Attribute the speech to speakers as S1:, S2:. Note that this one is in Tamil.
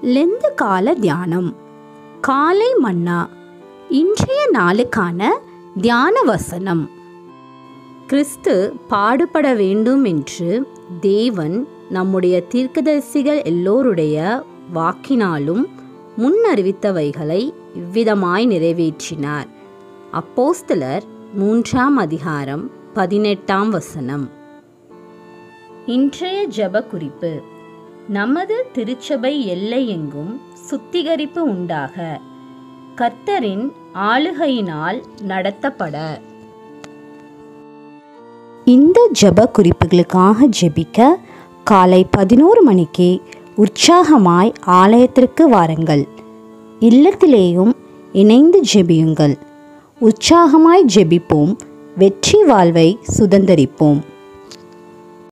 S1: லெந்து கால தியானம் காலை மன்னா இன்றைய நாளுக்கான தியான வசனம் கிறிஸ்து பாடுபட வேண்டும் என்று தேவன் நம்முடைய தீர்க்கதரிசிகள் எல்லோருடைய வாக்கினாலும் முன்னறிவித்தவைகளை இவ்விதமாய் நிறைவேற்றினார் அப்போஸ்தலர் மூன்றாம் அதிகாரம் பதினெட்டாம் வசனம் இன்றைய ஜெப குறிப்பு நமது திருச்சபை எல்லையெங்கும் சுத்திகரிப்பு உண்டாக கர்த்தரின் ஆளுகையினால் நடத்தப்பட
S2: இந்த ஜெப குறிப்புகளுக்காக ஜெபிக்க காலை பதினோரு மணிக்கு உற்சாகமாய் ஆலயத்திற்கு வாருங்கள் இல்லத்திலேயும் இணைந்து ஜெபியுங்கள் உற்சாகமாய் ஜெபிப்போம் வெற்றி வாழ்வை சுதந்தரிப்போம்